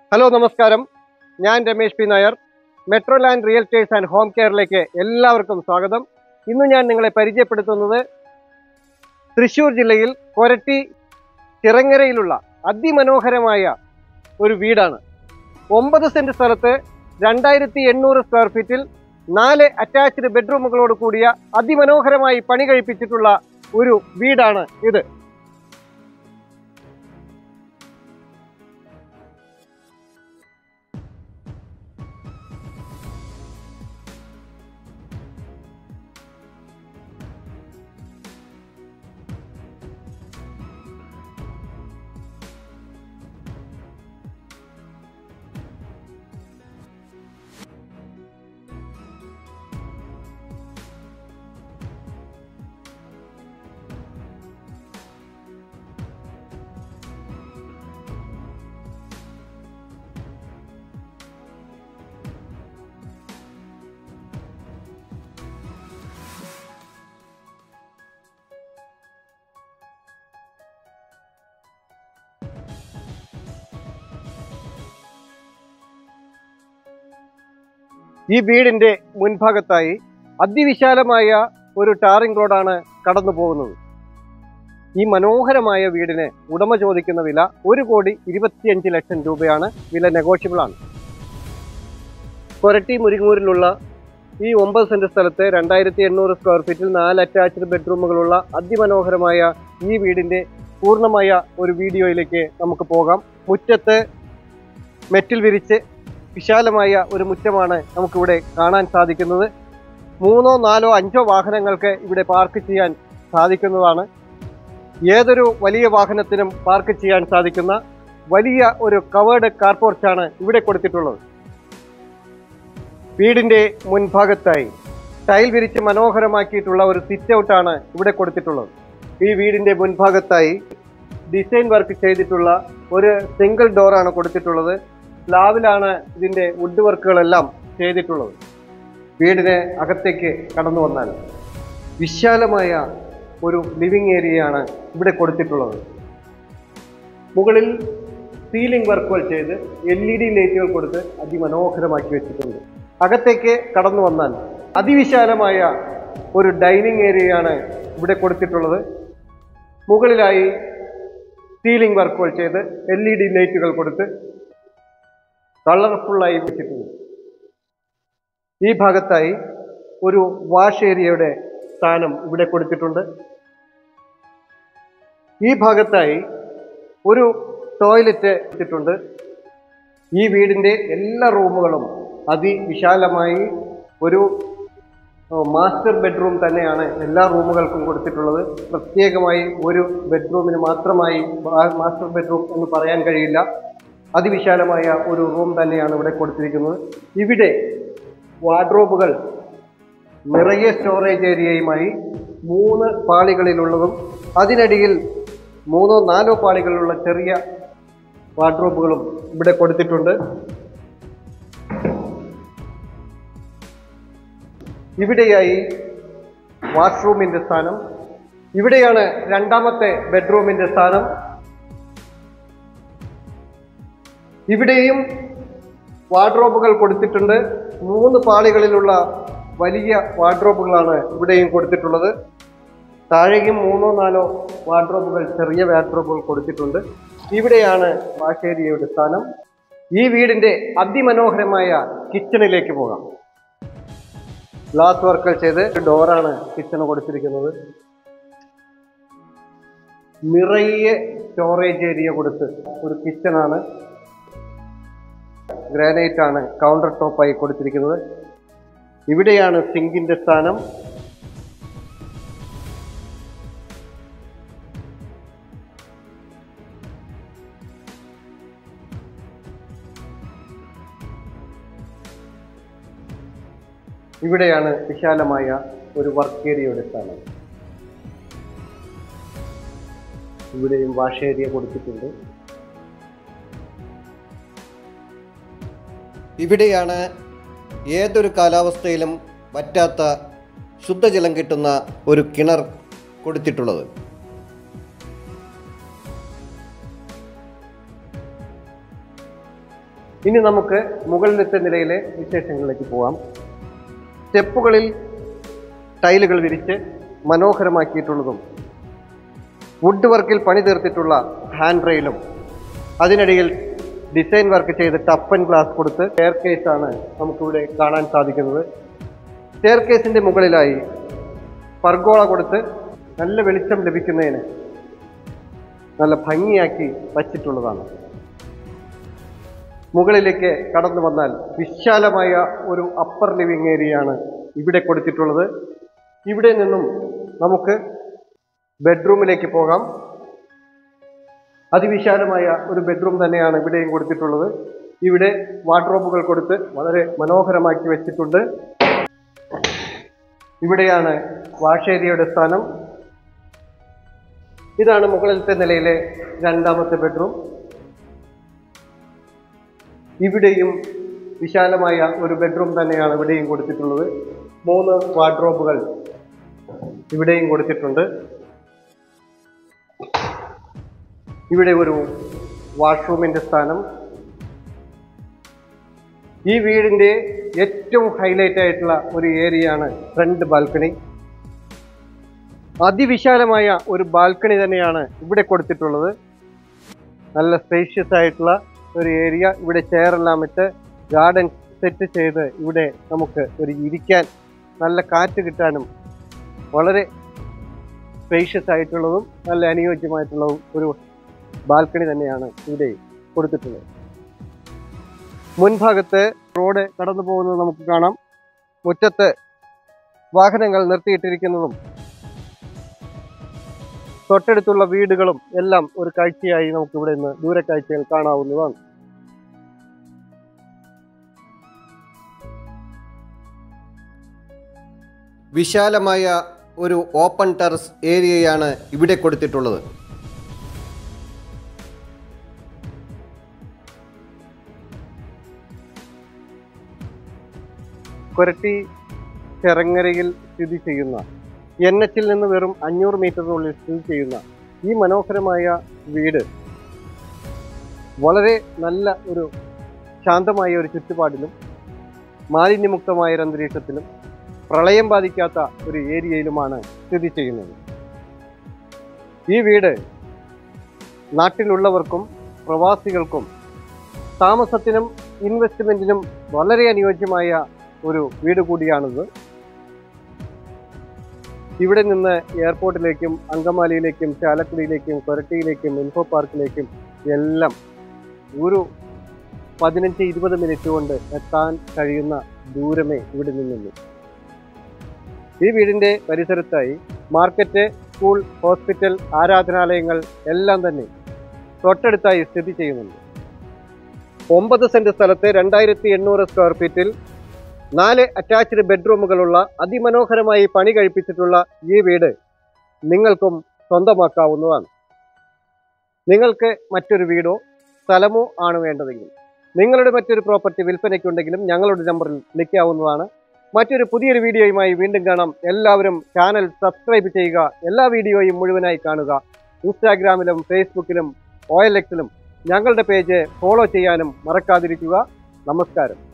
hello നമസ്കാരം ഞാൻ Ramesh P Nair metro land realtors and home കെയറിലേക്ക് എല്ലാവർക്കും സ്വാഗതം ഇന്ന് ഞാൻ നിങ്ങളെ പരിചയപ്പെടുത്തുന്നത് തൃശ്ശൂർ ജില്ലയിൽ കൊരട്ടി ചിറങ്ങരയിലുള്ള അതിമനോഹരമായ ഒരു വീടാണ് ഒമ്പത് സെന്റ് സ്ഥലത്ത് രണ്ടായിരത്തി എണ്ണൂറ് സ്ക്വയർ ഫീറ്റിൽ നാല് അറ്റാച്ച്ഡ് ബെഡ്റൂമുകളോട് കൂടിയ അതിമനോഹരമായി പണി കഴിപ്പിച്ചിട്ടുള്ള ഒരു വീടാണ് ഇത് ഈ വീടിന്റെ മുൻഭാഗത്തായി അതിവിശാലമായ ഒരു ടാറിംഗ് റോഡാണ് കടന്നു പോകുന്നത് ഈ മനോഹരമായ വീടിന് ഉടമ ചോദിക്കുന്ന വില ഒരു കോടി ഇരുപത്തിയഞ്ച് ലക്ഷം രൂപയാണ് വില നെഗോഷ്യബിൾ ആണ് കൊരട്ടി മുരിങ്ങൂരിലുള്ള ഈ ഒമ്പത് സെന്റ് സ്ഥലത്ത് രണ്ടായിരത്തി എണ്ണൂറ് സ്ക്വയർ ഫീറ്റിൽ നാല് അറ്റാച്ച്ഡ് ബെഡ്റൂമുകളുള്ള അതിമനോഹരമായ ഈ വീടിന്റെ പൂർണ്ണമായ ഒരു വീഡിയോയിലേക്ക് നമുക്ക് പോകാം മുറ്റത്ത് മെറ്റിൽ വിരിച്ച് വിശാലമായ ഒരു മുറ്റമാണ് നമുക്കിവിടെ കാണാൻ സാധിക്കുന്നത് മൂന്നോ നാലോ അഞ്ചോ വാഹനങ്ങൾക്ക് ഇവിടെ പാർക്ക് ചെയ്യാൻ സാധിക്കുന്നതാണ് ഏതൊരു വലിയ വാഹനത്തിനും പാർക്ക് ചെയ്യാൻ സാധിക്കുന്ന വലിയ ഒരു കവേർഡ് കാർപോർച്ചാണ് ഇവിടെ കൊടുത്തിട്ടുള്ളത് വീടിന്റെ മുൻഭാഗത്തായി ടൈൽ വിരിച്ച് മനോഹരമാക്കിയിട്ടുള്ള ഒരു സിറ്റ് ഔട്ടാണ് ഇവിടെ കൊടുത്തിട്ടുള്ളത് ഈ വീടിന്റെ മുൻഭാഗത്തായി ഡിസൈൻ വർക്ക് ചെയ്തിട്ടുള്ള ഒരു സിംഗിൾ ഡോറാണ് കൊടുത്തിട്ടുള്ളത് സ്ലാബിലാണ് ഇതിന്റെ വുഡ് വർക്കുകളെല്ലാം ചെയ്തിട്ടുള്ളത് വീടിന് അകത്തേക്ക് കടന്നു വന്നാൽ വിശാലമായ ഒരു ലിവിങ് ഏരിയയാണ് ഇവിടെ കൊടുത്തിട്ടുള്ളത് മുകളിൽ സീലിംഗ് വർക്കുകൾ ചെയ്ത് എൽ ഇ ഡി ലൈറ്റുകൾ കൊടുത്ത് അതിമനോഹരമാക്കി വെച്ചിട്ടുണ്ട് അകത്തേക്ക് കടന്നു വന്നാൽ അതിവിശാലമായ ഒരു ഡൈനിങ് ഏരിയയാണ് ഇവിടെ കൊടുത്തിട്ടുള്ളത് മുകളിലായി സീലിംഗ് വർക്കുകൾ ചെയ്ത് എൽ ഇ ഡി ലൈറ്റുകൾ കൊടുത്ത് കളർഫുള്ളായി വെച്ചിട്ടുണ്ട് ഈ ഭാഗത്തായി ഒരു വാഷ് ഏരിയയുടെ സ്ഥാനം ഇവിടെ കൊടുത്തിട്ടുണ്ട് ഈ ഭാഗത്തായി ഒരു ടോയ്ലറ്റ് വെച്ചിട്ടുണ്ട് ഈ വീടിൻ്റെ എല്ലാ റൂമുകളും അതിവിശാലമായി ഒരു മാസ്റ്റർ ബെഡ്റൂം തന്നെയാണ് എല്ലാ റൂമുകൾക്കും കൊടുത്തിട്ടുള്ളത് പ്രത്യേകമായി ഒരു ബെഡ്റൂമിന് മാത്രമായി മാസ്റ്റർ ബെഡ്റൂം എന്ന് പറയാൻ കഴിയില്ല അതിവിശാലമായ ഒരു റൂം തന്നെയാണ് ഇവിടെ കൊടുത്തിരിക്കുന്നത് ഇവിടെ വാർഡ്രോബുകൾ നിറയെ സ്റ്റോറേജ് ഏരിയയുമായി മൂന്ന് പാളികളിലുള്ളതും അതിനടിയിൽ മൂന്നോ നാലോ പാളികളിലുള്ള ചെറിയ വാർഡ്രോബുകളും ഇവിടെ കൊടുത്തിട്ടുണ്ട് ഇവിടെയായി വാഷ്റൂമിൻ്റെ സ്ഥാനം ഇവിടെയാണ് രണ്ടാമത്തെ ബെഡ്റൂമിൻ്റെ സ്ഥാനം ഇവിടെയും വാർഡ്രോബുകൾ കൊടുത്തിട്ടുണ്ട് മൂന്ന് പാളികളിലുള്ള വലിയ വാർഡ്രോബുകളാണ് ഇവിടെയും കൊടുത്തിട്ടുള്ളത് താഴെയും മൂന്നോ നാലോ വാർഡ്രോബുകൾ ചെറിയ വാർഡ്രോബുകൾ കൊടുത്തിട്ടുണ്ട് ഇവിടെയാണ് വാഷേരിയയുടെ സ്ഥാനം ഈ വീടിന്റെ അതിമനോഹരമായ കിച്ചണിലേക്ക് പോകാം ഗ്ലാസ് വർക്കുകൾ ചെയ്ത് ഡോറാണ് കിച്ചണ് കൊടുത്തിരിക്കുന്നത് നിറയെ സ്റ്റോറേജ് ഏരിയ കൊടുത്ത് ഒരു കിച്ചണാണ് ഗ്രാനൈറ്റ് ആണ് കൗണ്ടർ ടോപ്പായി കൊടുത്തിരിക്കുന്നത് ഇവിടെയാണ് സിങ്കിന്റെ സ്ഥാനം ഇവിടെയാണ് വിശാലമായ ഒരു വർക്ക് ഏരിയയുടെ സ്ഥാനം ഇവിടെയും വാഷ് ഏരിയ കൊടുത്തിട്ടുണ്ട് ഇവിടെയാണ് ഏതൊരു കാലാവസ്ഥയിലും വറ്റാത്ത ശുദ്ധജലം കിട്ടുന്ന ഒരു കിണർ കൊടുത്തിട്ടുള്ളത് ഇനി നമുക്ക് മുകളിലത്തെ നിലയിലെ വിശേഷങ്ങളിലേക്ക് പോവാം സ്റ്റെപ്പുകളിൽ ടൈലുകൾ വിരിച്ച് മനോഹരമാക്കിയിട്ടുള്ളതും വുഡ് വർക്കിൽ പണി തീർത്തിട്ടുള്ള ഹാൻഡ് റെയിലും അതിനിടയിൽ ഡിസൈൻ വർക്ക് ചെയ്ത് ടപ്പൻ ഗ്ലാസ് കൊടുത്ത് സ്റ്റെയർ കേസാണ് നമുക്കിവിടെ കാണാൻ സാധിക്കുന്നത് സ്റ്റെയർ കേസിൻ്റെ മുകളിലായി പർഗോള കൊടുത്ത് നല്ല വെളിച്ചം ലഭിക്കുന്നതിന് നല്ല ഭംഗിയാക്കി വച്ചിട്ടുള്ളതാണ് മുകളിലേക്ക് കടന്നു വന്നാൽ വിശാലമായ ഒരു അപ്പർ ലിവിങ് ഏരിയയാണ് ഇവിടെ കൊടുത്തിട്ടുള്ളത് ഇവിടെ നിന്നും നമുക്ക് ബെഡ്റൂമിലേക്ക് പോകാം അതിവിശാലമായ ഒരു ബെഡ്റൂം തന്നെയാണ് ഇവിടെയും കൊടുത്തിട്ടുള്ളത് ഇവിടെ വാർഡ്രോബുകൾ കൊടുത്ത് വളരെ മനോഹരമാക്കി വെച്ചിട്ടുണ്ട് ഇവിടെയാണ് വാഷേരിയയുടെ സ്ഥാനം ഇതാണ് മുകളിലത്തെ നിലയിലെ രണ്ടാമത്തെ ബെഡ്റൂം ഇവിടെയും വിശാലമായ ഒരു ബെഡ്റൂം തന്നെയാണ് ഇവിടെയും കൊടുത്തിട്ടുള്ളത് മൂന്ന് വാർഡ്രോബുകൾ ഇവിടെയും കൊടുത്തിട്ടുണ്ട് ഇവിടെ ഒരു വാഷ്റൂമിൻ്റെ സ്ഥാനം ഈ വീടിൻ്റെ ഏറ്റവും ഹൈലൈറ്റ് ആയിട്ടുള്ള ഒരു ഏരിയയാണ് ഫ്രണ്ട് ബാൽക്കണി അതിവിശാലമായ ഒരു ബാൽക്കണി തന്നെയാണ് ഇവിടെ കൊടുത്തിട്ടുള്ളത് നല്ല സ്പേഷ്യസ് ആയിട്ടുള്ള ഒരു ഏരിയ ഇവിടെ ചെയറെല്ലാം ഇട്ട് ഗാർഡൻ സെറ്റ് ചെയ്ത് ഇവിടെ നമുക്ക് ഒരു ഇരിക്കാൻ നല്ല കാറ്റ് കിട്ടാനും വളരെ സ്പേഷ്യസ് ആയിട്ടുള്ളതും നല്ല അനുയോജ്യമായിട്ടുള്ളതും ഒരു ബാൽക്കണി തന്നെയാണ് ഇവിടെ കൊടുത്തിട്ടുള്ളത് മുൻഭാഗത്ത് റോഡ് കടന്നു പോകുന്നത് നമുക്ക് കാണാം മുറ്റത്ത് വാഹനങ്ങൾ നിർത്തിയിട്ടിരിക്കുന്നതും തൊട്ടടുത്തുള്ള വീടുകളും എല്ലാം ഒരു കാഴ്ചയായി നമുക്ക് ഇവിടെ നിന്ന് ദൂരക്കാഴ്ചയിൽ കാണാവുന്നതാണ് വിശാലമായ ഒരു ഓപ്പൺ ടെറസ് ഏരിയയാണ് ഇവിടെ കൊടുത്തിട്ടുള്ളത് കൊരട്ടി ചെറങ്ങരയിൽ സ്ഥിതി ചെയ്യുന്ന എൻ എച്ചിൽ നിന്ന് വെറും അഞ്ഞൂറ് മീറ്ററിനുള്ളിൽ സ്ഥിതി ചെയ്യുന്ന ഈ മനോഹരമായ വീട് വളരെ നല്ല ഒരു ശാന്തമായ ഒരു ചുറ്റുപാടിലും മാലിന്യമുക്തമായ ഒരു അന്തരീക്ഷത്തിലും പ്രളയം ബാധിക്കാത്ത ഒരു ഏരിയയിലുമാണ് സ്ഥിതി ചെയ്യുന്നത് ഈ വീട് നാട്ടിലുള്ളവർക്കും പ്രവാസികൾക്കും താമസത്തിനും ഇൻവെസ്റ്റ്മെന്റിനും വളരെ അനുയോജ്യമായ ഒരു വീട് കൂടിയാണിത് ഇവിടെ നിന്ന് എയർപോർട്ടിലേക്കും അങ്കമാലിയിലേക്കും ചാലക്കുടിയിലേക്കും കൊരട്ടിയിലേക്കും ഇൻഫോ പാർക്കിലേക്കും എല്ലാം ഒരു പതിനഞ്ച് ഇരുപത് മിനിറ്റ് കൊണ്ട് എത്താൻ കഴിയുന്ന ദൂരമേ ഇവിടെ നിന്നുള്ളൂ ഈ വീടിന്റെ പരിസരത്തായി മാർക്കറ്റ് സ്കൂൾ ഹോസ്പിറ്റൽ ആരാധനാലയങ്ങൾ എല്ലാം തന്നെ തൊട്ടടുത്തായി സ്ഥിതി ചെയ്യുന്നുണ്ട് ഒമ്പത് സെന്റ് സ്ഥലത്ത് രണ്ടായിരത്തി എണ്ണൂറ് സ്ക്വയർ ഫീറ്റിൽ നാല് അറ്റാച്ച്ഡ് ബെഡ്റൂമുകളുള്ള അതിമനോഹരമായി പണി കഴിപ്പിച്ചിട്ടുള്ള ഈ വീട് നിങ്ങൾക്കും സ്വന്തമാക്കാവുന്നതാണ് നിങ്ങൾക്ക് മറ്റൊരു വീടോ സ്ഥലമോ ആണ് വേണ്ടതെങ്കിൽ നിങ്ങളുടെ മറ്റൊരു പ്രോപ്പർട്ടി വിൽപ്പനയ്ക്കുണ്ടെങ്കിലും ഞങ്ങളുടെ നമ്പറിൽ വിളിക്കാവുന്നതാണ് മറ്റൊരു പുതിയൊരു വീഡിയോയുമായി വീണ്ടും കാണാം എല്ലാവരും ചാനൽ സബ്സ്ക്രൈബ് ചെയ്യുക എല്ലാ വീഡിയോയും മുഴുവനായി കാണുക ഇൻസ്റ്റാഗ്രാമിലും ഫേസ്ബുക്കിലും ഒ എൽ എക്സിലും ഞങ്ങളുടെ പേജ് ഫോളോ ചെയ്യാനും മറക്കാതിരിക്കുക നമസ്കാരം